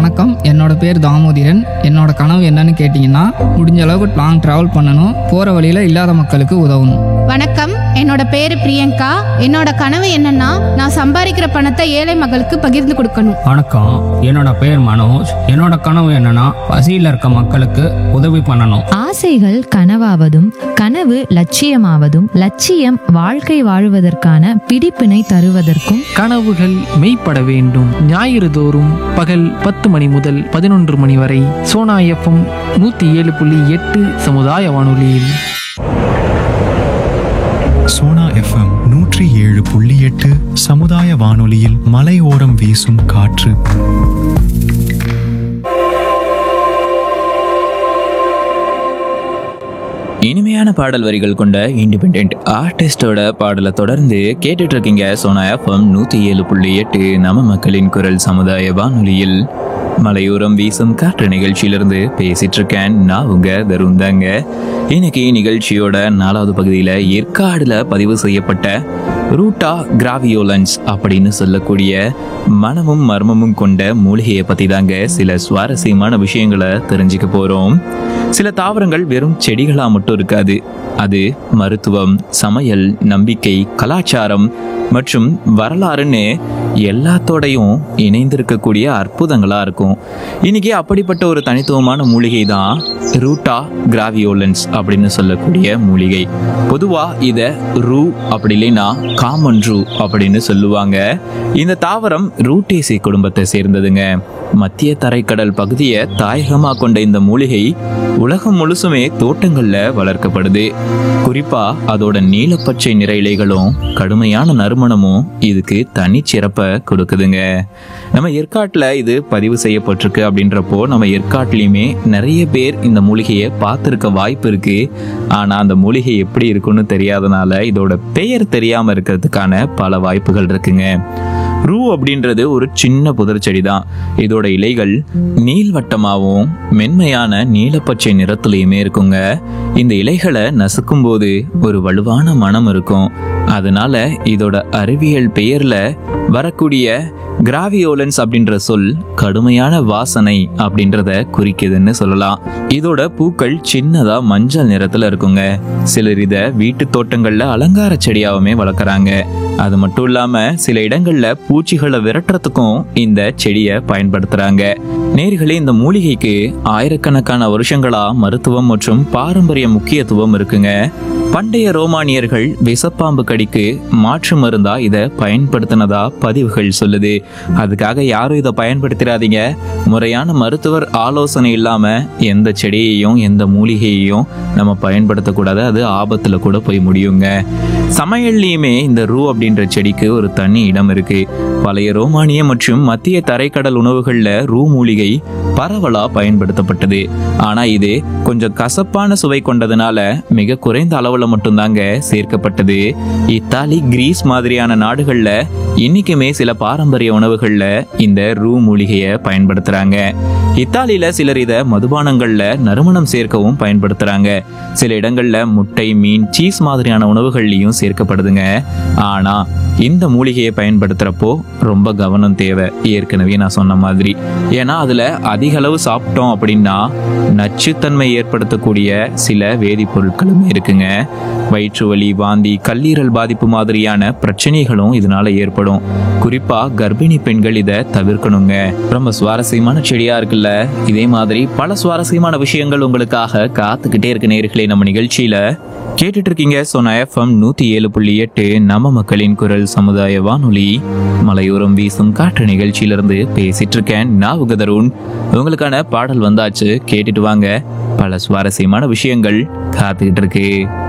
வணக்கம் என்னோட பேர் தாமோதிரன் என்னோட கனவு என்னன்னு கேட்டிங்கன்னா முடிஞ்ச அளவுக்கு லாங் ட்ராவல் பண்ணணும் போகிற வழியில் இல்லாத மக்களுக்கு உதவணும் வணக்கம் என்னோட பேரு பிரியங்கா என்னோட கனவு என்னன்னா நான் சம்பாதிக்கிற பணத்தை ஏழை மக்களுக்கு பகிர்ந்து கொடுக்கணும் வணக்கம் என்னோட பேர் மனோஜ் என்னோட கனவு என்னன்னா பசியில் இருக்க மக்களுக்கு உதவி பண்ணணும் ஆசைகள் கனவாவதும் கனவு லட்சியமாவதும் லட்சியம் வாழ்க்கை வாழுவதற்கான பிடிப்பினை தருவதற்கும் கனவுகள் மெய்ப்பட வேண்டும் ஞாயிறு தோறும் பகல் பத்து மணி முதல் பதினொன்று மணி வரை சோனா எஃப்எம் நூற்றி ஏழு புள்ளி எட்டு சமுதாய வானொலியில் சோனா எஃப்எம் நூற்றி ஏழு புள்ளி எட்டு சமுதாய வானொலியில் மலையோரம் வீசும் காற்று இனிமையான பாடல் வரிகள் கொண்ட இண்டிபெண்ட் ஆர்டிஸ்டோட பாடலை தொடர்ந்து கேட்டுட்டு இருக்கீங்க சோனா எஃப்எம் நூத்தி ஏழு புள்ளி எட்டு நம்ம மக்களின் குரல் சமுதாய வானொலியில் மலையோரம் வீசும் காற்று நிகழ்ச்சியிலிருந்து பேசிட்டு இருக்கேன் நான் உங்க தருண் தாங்க இன்னைக்கு நிகழ்ச்சியோட நாலாவது பகுதியில் ஏற்காடுல பதிவு செய்யப்பட்ட ரூட்டா கிராவியோலன்ஸ் அப்படின்னு சொல்லக்கூடிய மனமும் மர்மமும் கொண்ட மூலிகையை பத்தி தாங்க சில சுவாரஸ்யமான விஷயங்களை தெரிஞ்சுக்க போறோம் சில தாவரங்கள் வெறும் செடிகளா மட்டும் இருக்காது அது மருத்துவம் சமையல் நம்பிக்கை கலாச்சாரம் மற்றும் வரலாறுன்னு எல்லாத்தோடையும் இணைந்திருக்கக்கூடிய அற்புதங்களா இருக்கும் இன்னைக்கு அப்படிப்பட்ட ஒரு தனித்துவமான மூலிகை தான் ரூட்டா கிராவியோலன்ஸ் அப்படின்னு சொல்லக்கூடிய மூலிகை பொதுவா இத ரூ அப்படி இல்லைன்னா காமன் ரூ அப்படின்னு சொல்லுவாங்க இந்த தாவரம் ரூட்டேசி குடும்பத்தை சேர்ந்ததுங்க மத்திய தரைக்கடல் பகுதியை தாயகமா கொண்ட இந்த மூலிகை உலகம் முழுசுமே தோட்டங்கள்ல வளர்க்கப்படுது குறிப்பா அதோட நீலப்பச்சை நிற இலைகளும் கடுமையான நறுமணமும் இதுக்கு தனி சிறப்பை கொடுக்குதுங்க நம்ம ஏற்காட்டுல இது பதிவு செய்யப்பட்டிருக்கு அப்படின்றப்போ நம்ம ஏற்காட்டுலயுமே நிறைய பேர் இந்த மூலிகையை பார்த்துருக்க வாய்ப்பு இருக்கு ஆனா அந்த மூலிகை எப்படி இருக்குன்னு தெரியாதனால இதோட பெயர் தெரியாம இருக்கிறதுக்கான பல வாய்ப்புகள் இருக்குங்க ரூ அப்படின்றது ஒரு சின்ன புதர் செடி தான் இதோட இலைகள் நீள்வட்டமாகவும் மென்மையான நீலப்பச்சை நிறத்துலையுமே இருக்குங்க இந்த இலைகளை நசுக்கும் போது ஒரு வலுவான மனம் இருக்கும் அதனால இதோட அறிவியல் பெயர்ல வரக்கூடிய கிராவியோலன்ஸ் அப்படின்ற சொல் கடுமையான வாசனை அப்படின்றத குறிக்குதுன்னு சொல்லலாம் இதோட பூக்கள் சின்னதா மஞ்சள் நிறத்துல இருக்குங்க சிலர் இத வீட்டு தோட்டங்கள்ல அலங்கார செடியாவுமே வளர்க்குறாங்க அது மட்டும் இல்லாம சில இடங்கள்ல பூச்சிகளை விரட்டுறதுக்கும் இந்த செடியை பயன்படுத்துறாங்க நேர்களே இந்த மூலிகைக்கு ஆயிரக்கணக்கான வருஷங்களா மருத்துவம் மற்றும் பாரம்பரிய முக்கியத்துவம் இருக்குங்க பண்டைய ரோமானியர்கள் விஷப்பாம்பு கடிக்கு மாற்று மருந்தா இதை பயன்படுத்தினதா பதிவுகள் சொல்லுது அதுக்காக யாரும் இதை பயன்படுத்திடாதீங்க முறையான மருத்துவர் ஆலோசனை இல்லாம எந்த செடியையும் எந்த மூலிகையையும் நம்ம பயன்படுத்தக்கூடாது அது ஆபத்துல கூட போய் முடியுங்க சமையல்லையுமே இந்த ரூ அப்படின்ற செடிக்கு ஒரு தனி இடம் இருக்கு பழைய ரோமானிய மற்றும் மத்திய தரைக்கடல் உணவுகள்ல ரூ மூலிகை பரவலா பயன்படுத்தப்பட்டது ஆனா இது கொஞ்சம் கசப்பான சுவை கொண்டதுனால மிக குறைந்த அளவுல மட்டும்தாங்க சேர்க்கப்பட்டது இத்தாலி கிரீஸ் மாதிரியான நாடுகள்ல இன்னைக்குமே சில பாரம்பரிய உணவுகள்ல இந்த ரூ மூலிகையை பயன்படுத்துறாங்க இத்தாலியில சிலர் இத மதுபானங்கள்ல நறுமணம் சேர்க்கவும் பயன்படுத்துறாங்க சில இடங்கள்ல முட்டை மீன் சீஸ் மாதிரியான உணவுகள்லயும் சேர்க்கப்படுதுங்க ஆனா இந்த மூலிகையை பயன்படுத்துறப்போ ரொம்ப கவனம் தேவை ஏற்கனவே நான் சொன்ன மாதிரி ஏன்னா அதுல அதிக அளவு சாப்பிட்டோம் அப்படின்னா நச்சுத்தன்மை ஏற்படுத்தக்கூடிய சில வேதிப்பொருட்களும் இருக்குங்க வயிற்று வலி வாந்தி கல்லீரல் பாதிப்பு மாதிரியான பிரச்சனைகளும் இதனால ஏற்படும் குறிப்பா கர்ப்பிணி பெண்கள் இதை தவிர்க்கணுங்க ரொம்ப சுவாரஸ்யமான செடியா இருக்குல்ல இதே மாதிரி பல சுவாரஸ்யமான விஷயங்கள் உங்களுக்காக காத்துக்கிட்டே இருக்கு நேர்களே நம்ம நிகழ்ச்சியில கேட்டுட்டு இருக்கீங்க சோனா எஃப்எம் நூத்தி ஏழு புள்ளி எட்டு நம்ம மக்களின் குரல் சமுதாய வானொலி மலையோரம் வீசும் காற்று நிகழ்ச்சியிலிருந்து பேசிட்டு இருக்கேன் நான் உங்க தருண் உங்களுக்கான பாடல் வந்தாச்சு கேட்டுட்டு வாங்க பல சுவாரஸ்யமான விஷயங்கள் காத்துக்கிட்டு இருக்கு